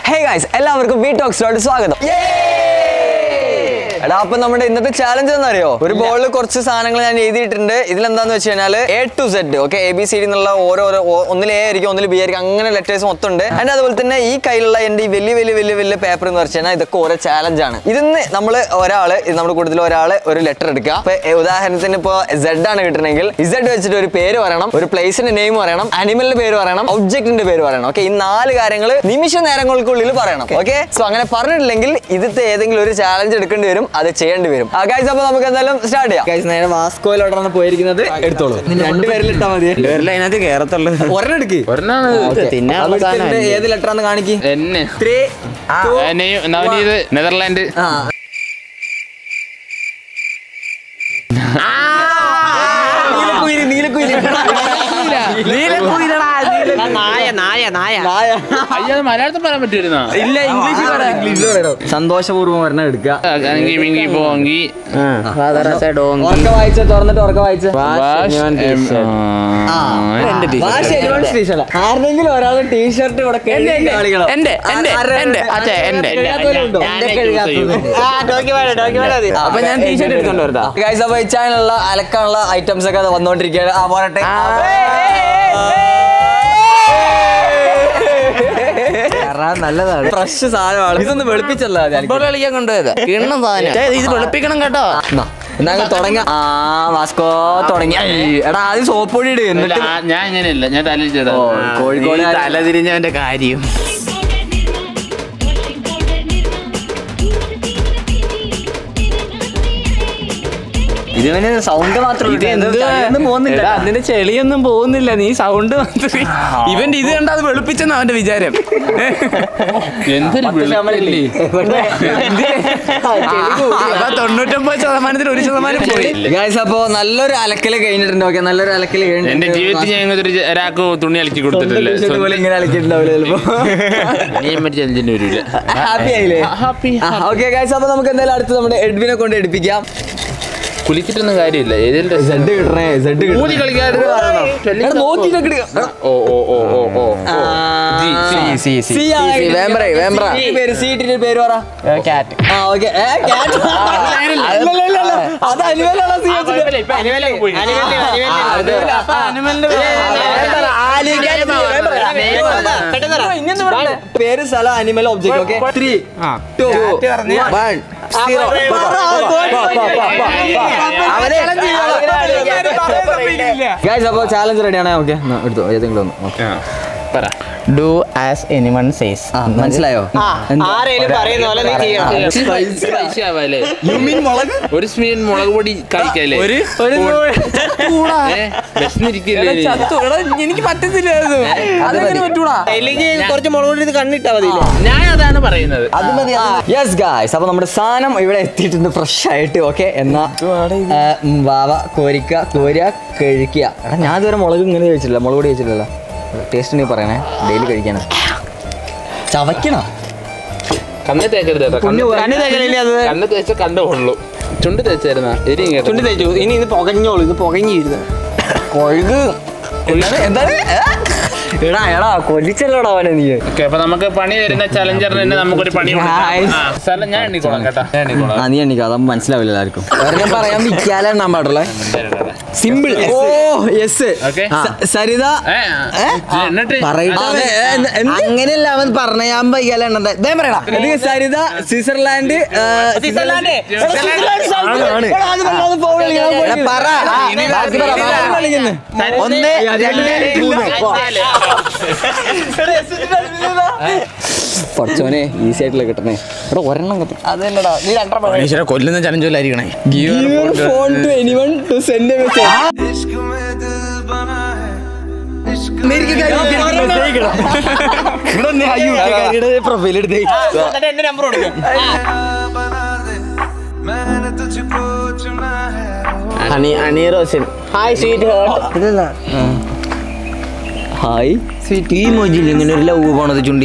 Hey guys എല്ലാവർക്കും V ടോക്സിലോട്ട് സ്വാഗതം എടാ അപ്പൊ നമ്മുടെ ഇന്നത്തെ ചാലഞ്ച് എന്നറിയോ ഒരു ബോളിൽ കുറച്ച് സാധനങ്ങൾ ഞാൻ എഴുതിയിട്ടുണ്ട് ഇതിലെന്താന്ന് വെച്ച് കഴിഞ്ഞാൽ A to Z okay A B C D എന്നുള്ള ഓരോരോ ഓ- ഒന്നിൽ എ ആയിരിക്കും ഒന്നിൽ ബി ആയിരിക്കും അങ്ങനെ ലെറ്റേഴ്സ് മൊത്തം ഉണ്ട് ആൻഡ് അതുപോലെ തന്നെ ഈ കയ്യിലുള്ള എൻ്റെ ഈ വലിയ വലിയ വലിയ വലിയ പേപ്പർ എന്ന് വെച്ച് കഴിഞ്ഞാൽ ഇതൊക്കെ ഓരോ ചാലഞ്ച് ആണ് ഇതിന്ന് നമ്മൾ ഒരാള് ഇത് നമ്മുടെ കൂട്ടത്തിൽ ഒരാള് ഒരു ലെറ്റർ എടുക്കുക അപ്പൊ എ, ഉദാഹരണത്തിന് ഇപ്പോൾ സെഡ് ആണ് കിട്ടണമെങ്കിൽ ഇസഡ് വെച്ചിട്ട് ഒരു പേര് പറയണം ഒരു പ്ലേസിന്റെ നെയിം പറയണം അനിമലിന്റെ പേര് പറയണം ഒബ്ജക്റ്റിന്റെ പേര് പറയണം ഓക്കെ ഈ നാല് കാര്യങ്ങൾ നിമിഷ നേരങ്ങൾക്കുള്ളിൽ പറയണം ഓക്കെ സോ അങ്ങനെ പറഞ്ഞിട്ടില്ലെങ്കിൽ ഇതിത്തെ ഏതെങ്കിലും ഒരു ചാലഞ്ച് എടുക്കേണ്ടി വരും അത് ചെയ്യേണ്ടി വരും ഗൈസ് അപ്പൊ നമുക്ക് എന്തായാലും സ്റ്റാർട്ട് ചെയ്യാം ഗൈസ് നേരെ വാസ്കോയിലോട്ടാണ് പോയിരിക്കുന്നത് എടുത്തോളൂ രണ്ടുപേരിൽ ഇട്ടാ മതി പേരിൽ അതിനകത്ത് കേറത്തുള്ളൂ ഒരെണ്ണം എടുക്ക് ഒരെണ്ണാണ് തിന്നാൻ അപ്പൊ ഇതിന്റെ ഏത് ലെറ്റർ ആണെന്ന് കാണിക്ക് എന്നെ ത്രീ എന്നെയും നവനീത് നെതർലാൻഡ് ആ നീലക്കുയില് നീലക്കുയില് നായ നായ നായ നായ. അയ്യോ അത് മലയാളത്തിൽ പറയാൻ പറ്റുമായിരുന്നാ ഇല്ല ഇംഗ്ലീഷ് സന്തോഷപൂർവ്വം ഒരെണ്ണം എടുക്കുക അങ്കി മിങ്കി പോങ്കി ഉറക്ക വായിച്ച തുറന്നിട്ട് ഉറക്ക വായിച്ച ആരെങ്കിലും ഒരാൾ ടീഷർട്ട് ഇവിടെ കഴുകി കാണിക്കണം. എന്റെ, എന്റെ, ആരുടെ- എന്റെ, അച്ഛാ, എന്റെ. കഴുകാത്തവരുണ്ടോ? ഞാൻ- എന്റെ കഴുകാത്തത്. അപ്പൊ ഞാൻ ടീഷർട്ട് എടുത്തോണ്ട് വരട്ടാ ഗൈസ് അപ്പൊ ഇച്ചാനുള്ള അലക്കാനുള്ള ഐറ്റംസ് ഒക്കെ അത് വന്നോണ്ടിരിക്കുകയാണ് ആ പോരട്ടെ നല്ലതാണ് ഫ്രഷ് സാധനമാണ് ഇതൊന്ന് വെളുപ്പിച്ചല്ല ഫുട്ബോൾ കളിക്കാൻ കൊണ്ടുപോയത് കിണ്ണം സാധനം ഛേ, ഇത് വെളുപ്പിക്കണം കേട്ടോ എന്നാ തുടങ്ങ ആ വാസ്കോ തുടങ്ങി എടാ ആദ്യം സോപ്പ് പൊടി ഇട് എന്നിട്ട് ഞാൻ ഇങ്ങനെയല്ല ഞാൻ തലയിൽ ചേട്ടാ ഓ, കോഴിക്കോട് ഈ തല തിരിഞ്ഞവന്റെ കാര്യം ഇതിന് സൗണ്ട് മാത്രമേ ഇത് ഉള്ളൂ. എന്തുവാ? ഒന്നും പോകുന്നില്ല എടാ, അതിന്റെ ചെളിയൊന്നും പോകുന്നില്ല നീ സൗണ്ട് മാത്രമേ ഇവന്റെ ഇത് കണ്ട അത് വെളുപ്പിച്ചെന്ന് അവന്റെ വിചാരം എന്തൊരു വെളുപ്പല്ലേ അപ്പൊ തൊണ്ണൂറ്റൊമ്പത് ശതമാനത്തിൽ ഒരു ശതമാനം പോയി ഗൈസ് അപ്പൊ നല്ലൊരു അലക്കല് കഴിഞ്ഞിട്ടുണ്ട് ഓക്കെ നല്ലൊരു അലക്കല് എന്റെ ജീവിതത്തിൽ ഞാൻ ഇങ്ങനത്തെ ഒരു ഒരാൾക്ക് തുണി അലക്കി കൊടുത്തിട്ടില്ല സ്വന്തം പോലെ ഇങ്ങനെ അലക്കിയിട്ടുണ്ടാവില്ല ചിലപ്പോ ഞാൻ മറ്റേ ചെലഞ്ചിന് വരൂല ഹാപ്പി ആയില്ലേ ഹാപ്പി ഓക്കെ ഗൈസ് അപ്പൊ നമുക്ക് എന്തായാലും അടുത്ത് നമ്മുടെ എഡ്വിനെ കൊണ്ട് എടുപ്പിക്കാം കുളിച്ചിട്ടൊന്നും കാര്യമില്ല ഏതെങ്കിലും സെഡ് കിട്ടണേ സെഡ് ഊതി കളിക്കാതെ നോക്കിട്ടൊക്കെ ഓ ഓ ഓ ഓ ഓ വേമ്പ്ര, വേമ്പ്ര. പേര് സീറ്റിന്റെ പേര് പറ ക്യാറ്റ് ആ ഓക്കെ അത് അനുവലാണ് സി വെച്ചിട്ട് പേര് സ്ഥലം animal object okay three two one guys അപ്പോൾ ചാലഞ്ച് റെഡിയാണ് ഓക്കെ എടുത്തു ഏതെങ്കിലും ഒന്ന് ഓക്കെ പറ ഡു ആസ് എനിവൺ സേസ് ആ മനസ്സിലായോ ആരേലും പറയുന്ന പോലെ നീ ചെയ്യണം സ്പൈസി ആവാല്ലേ ഒരു സ്പീൻ മുളക് പൊടി കഴിക്കല്ലേ വിശന്നിരിക്കില്ലേ എനിക്ക് പറ്റത്തില്ലായിരുന്നു അതെങ്ങനെ പറ്റൂടാ ഇല്ലെങ്കിൽ കുറച്ച് മുളക് പൊടി ഇത് കണ്ണിട്ടാ മതി ഞാൻ അതാണ് പറയുന്നത് അത് മതി യെസ് ഗായ്സ് അപ്പൊ നമ്മുടെ സാധനം ഇവിടെ എത്തിയിട്ടുണ്ട് ഫ്രഷ് ആയിട്ട് ഓക്കെ എന്നാ ആ, ഉം, വാവ കോരിക്ക കോരുക കഴിക്കുക എടാ ഞാൻ ഇതുവരെ മുളക് ഇങ്ങനെ കഴിച്ചിട്ടില്ല മുളക് പൊടി കഴിച്ചിട്ടില്ല ടേസ്റ്റ് നീ പറയണേ ഡെയിലി കഴിക്കാനാ ചവയ്ക്കണോ കണ്ണ് തേക്കരുത് കേട്ടോ. കണ്ണ് കണ്ണ് തേക്കലില്ല അത് കണ്ണ് തേച്ച കണ്ണ് കൊള്ളു ചുണ്ട് തേച്ചായിരുന്ന എരിയും കേട്ടോ ചുണ്ടി തേച്ചു ഇനി ഇത് പുകഞ്ഞോളൂ ഇത് പുകഞ്ഞിരുന്നു കൊഴുക് എന്താണ് എന്താണ് ഏ? എടാ എടാ കൊല്ലിച്ചല്ലോടാ അവനെ നീ ഓക്കെ അപ്പൊ നമുക്ക് പണി തരുന്ന ചലഞ്ചറിന് തന്നെ നമുക്കൊരു പണി കൊടുക്കാം. ആ, സ്ഥലം ഞാൻ എണ്ണിക്കോളാം കേട്ടോ ഞാൻ എണ്ണിക്കോളാം ആ നീ എണ്ണിക്കോ അതാകുമ്പോൾ മനസ്സിലാവില്ല എല്ലാവർക്കും ഞാൻ പറയാൻ വിൽക്കാലെ എണ്ണാൻ പാടുള്ളേ സിമ്പിൾ ഓ യെസ് ഓക്കെ സരിത ഏ, ഇത് എന്നിട്ട് അതെ, ഏ, എന്ത്- എന്ത്? അങ്ങനെയല്ല അവൻ പറഞ്ഞ ഞാൻ പയ്യാല എണ്ണണ്ട ഇതേ പറയടാ ഇത് സരിത സ്വിറ്റ്സർലാൻഡ് ആ, സ്വിറ്റ്സർലാൻഡ്. എടാ, സ്വിറ്റ്സർലാൻഡ് സ്ഥലം. ആണ്. എടാ, അത് പറഞ്ഞാ അത് foul കളിക്കാൻ എടാ, പോയി. പറ. ആ, ഇനി ബാക്കി പറ, ഇനി ബാക്കി കളിക്കുന്നു. ഒന്ന് രണ്ട് മൂന്ന് പഠിച്ചോനെ ഈസി ആയിട്ടുള്ള കിട്ടണേ ഇവിടെ ഒരെണ്ണം കിട്ടും അതല്ലടാ നീ രണ്ടെണ്ണം മനുഷ്യരെ കൊല്ലുന്ന ചലഞ്ചല്ലായിരിക്കണേ phone to anyone to send message profile എടുത്തേ എന്നിട്ട് എന്റെ നമ്പർ കൊടുക്കും honey honey Roshan hi sweetheart hi ഈ മോജിൽ ഇങ്ങനെ ഒരു ലവ് പോണത് ചുണ്ടി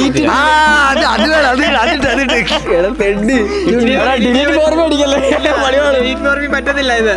പറ്റത്തില്ല ഇത്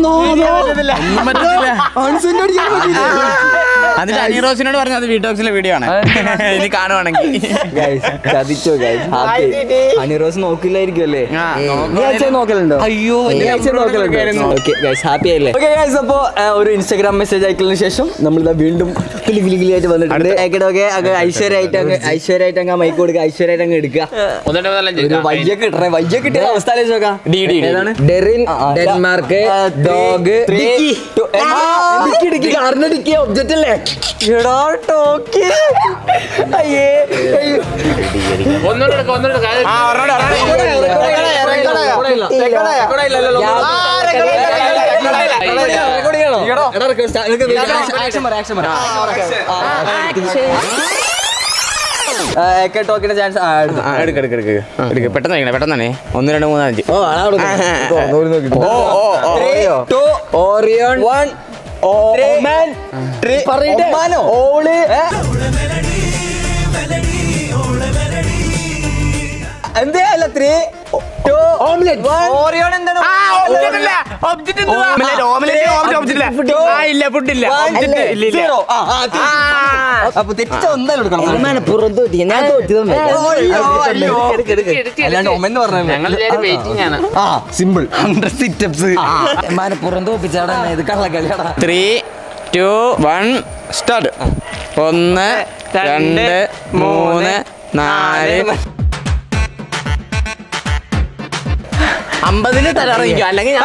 എന്നിട്ട് അനിറോസിനോട് പറഞ്ഞു അത് വീട്ടോക്സിലെ വീഡിയോ ആണ് ഇനി കാണുവാണെങ്കിൽ ചതിച്ചോ അനിറോസ് നോക്കില്ലായിരിക്കും അല്ലേ ആ, നീ ആഴ്ച നോക്കലുണ്ടോ അയ്യോ നീ ആഴ്ച നോക്കലുണ്ടോ ഓക്കെ ഗൈസ് ഹാപ്പി ആയില്ലേ ഓക്കെ ഗൈസ് അപ്പോ ആ, ഒരു ഇൻസ്റ്റാഗ്രാം മെസ്സേജ് അയക്കലിന് ശേഷം നമ്മൾ ഇതാ വീണ്ടും കിലി കിലി കിലി ആയിട്ട് വന്നിട്ടുണ്ട് ഏക്കടൊക്കെ അങ്ങ് ഐശ്വര്യമായിട്ട് അങ്ങ് ഐശ്വര്യമായിട്ട് അങ്ങ് മൈക്ക് കൊടുക്കുക ഐശ്വര്യമായിട്ട് അങ്ങ് എടുക്കുക ഒന്നിട്ട് മുതലഞ്ച് ഒരു വയ്യൊക്കെ ഇട്ടേ വയ്യ കിട്ടിയ അവസ്ഥ ആലോചിച്ച് നോക്കാം ഡി, ഡി, ഡി. ഏതാണ് ഡെറിൻ ഡെൻമാർക്ക് ഡോഗ് കാറിന്റെ ഡിക്കി ഒബ്ജക്റ്റ് അല്ലേ എടാ ടോക്കി അയ്യേ അയ്യോ. ഒന്നുകൂടെ എടുക്ക ഒന്നുകൂടെ എടുക്ക. അത് എടാ, record start. നിനക്ക് action പറ, action പറ. ആ, AK ടോക്കിന്റെ ചാൻസ് ആ എടുത്തു. എടുക്ക എടുക്ക എടുക്ക എടുക്ക പെട്ടെന്ന് കഴിക്കണേ പെട്ടെന്ന് തന്നെ ഒന്ന് രണ്ട് മൂന്ന് അഞ്ച് ഓ ആളാ കൊടുക്കുന്നത്. ഓ ഓ ഓ Three, two, Orion one, Oman, three, ഒമാനോ? ഓള് ഏ? എന്തേ അല്ല ത്രീ ടു ഓംലെറ്റ് ഓറിയോൺ എന്താണ് ഒബ്ജക്റ്റ് ഇല്ല ഒബ്ജക്റ്റ് ഓംലെറ്റ് ഓംലെറ്റ് ഒബ്ജക്റ്റ് ഇല്ല ആ ഇല്ല ഫുഡ് ഇല്ല ഒബ്ജക്റ്റ് ഇല്ല ഇല്ല Zero. ആ, ആ, തിരിച്ച്. അപ്പൊ തെറ്റിച്ച എന്തായാലും എടുക്കണം തോറ്റി ഞാൻ അല്ലാണ്ട് ഒമെന്ന് പറഞ്ഞു ഞങ്ങൾ വെയിറ്റിംഗ് ആണ് ആ സിമ്പിൾ ഹൺഡ്രഡ് സിറ്റപ്സ് മനപ്പുറം തോപ്പിച്ചാടാ ഇത് കള്ളക്കളിയാടാ ത്രീ ടു വൺ സ്റ്റാർട്ട് ഒന്ന് രണ്ട് മൂന്ന് നാല് അമ്പതിന് തലറിയിക്കും അല്ലെങ്കിൽ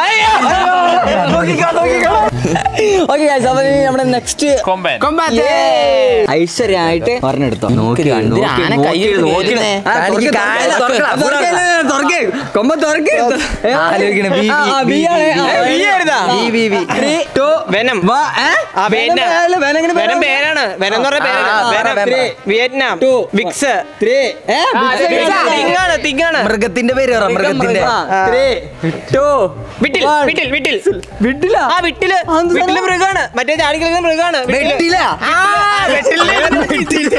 ഓക്കെ അപ്പൊ ഇനി നമ്മുടെ നെക്സ്റ്റ് കൊമ്പൻ ഐശ്വര്യമായിട്ട് പറഞ്ഞെടുത്തോ നോക്കി എന്തിനാ ആന കയ്യിൽ നോക്കണേ? എനിക്ക് കാല് തുറക്ക്. കൊമ്പ തുറക്ക്. ആലോചിക്കണേ. B, B, B, B, B. Three, two, venom വാ, ഏ? ആ, വെനം വെനം. പേരല്ല, വെനം എങ്ങനെ വെനം പേരാ? പേരാണ് വെനം എന്ന് പറഞ്ഞ ആ, പേരാണ് പറ, വെനം പറ. Vietnam Two. Vicks Three. ഏ? തിങ്ങാണ് തിങ്ങാണ് മൃഗത്തിന്റെ പേര് പറ മൃഗത്തിന്റെ ത്രീ ടു വിട്ടിൽ വിട്ടിൽ വിട്ടിൽ വിട്ടില്ല ആ വിട്ടില് വിട്ടില് മൃഗാണ് മറ്റേ ചാടി കളിക്കുന്ന മൃഗാണ് വിട്ടില്. വെട്ടില ആ, വെട്ടില്.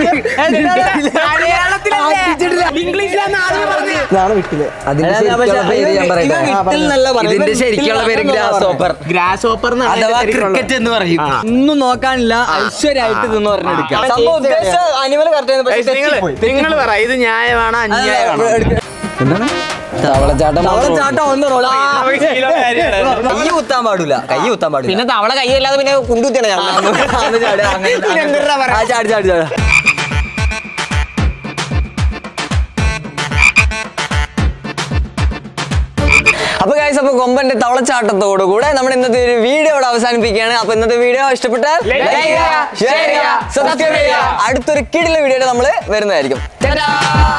മലയാളത്തിലല്ലേ? ഇംഗ്ലീഷിലാണ് ആദ്യം പറഞ്ഞത്. അതിന്റെ ശരിക്കുള്ള പേര് ഞാൻ പറയട്ടെ ഇതിന്റെ ശരിക്കുള്ള പേര് ഗ്രാസ് ഓപ്പർ ഗ്രാസ് ഓപ്പർ അഥവാ ക്രിക്കറ്റ് എന്ന് പറയും ഒന്നും നോക്കാനില്ല ഐശ്വര്യമായിട്ട് ഇതെന്ന് പറഞ്ഞെടുക്കാം സംഭവം ഉദ്ദേശിച്ച അനിമൽ കറക്റ്റ് നിങ്ങൾ പറ ഇത് ന്യായമാണോ അന്യായമാണോ തവളച്ചാട്ടം തവളച്ചാട്ടം ഒന്ന് റോളാ കിലോ കാര്യമാണ്. കൈ കുത്താൻ പാടില്ല കൈ കുത്താൻ പാടില്ല പിന്നെ തവള കൈയല്ലാതെ പിന്നെ കുണ്ടുത്തിയാണ് ഞാൻ അത് ചാട്, അങ്ങനെ, പിന്നെ എന്തിനാ അങ്ങനെ. പറയാ? ആ, ചാട് ചാട് ചാട് അപ്പൊ ഗൈസ് അപ്പൊ കൊമ്പന്റെ തവളച്ചാട്ടത്തോടു കൂടെ നമ്മുടെ ഇന്നത്തെ ഒരു വീഡിയോ ഇവിടെ അവസാനിപ്പിക്കുകയാണ് അപ്പൊ ഇന്നത്തെ വീഡിയോ ഇഷ്ടപ്പെട്ടാൽ Like ചെയ്യുക, share ചെയ്യുക, ചെയ്യുക, subscribe ചെയ്യുക അടുത്തൊരു കിടില വീഡിയോ നമ്മൾ വരുന്നതായിരിക്കും Ta-da!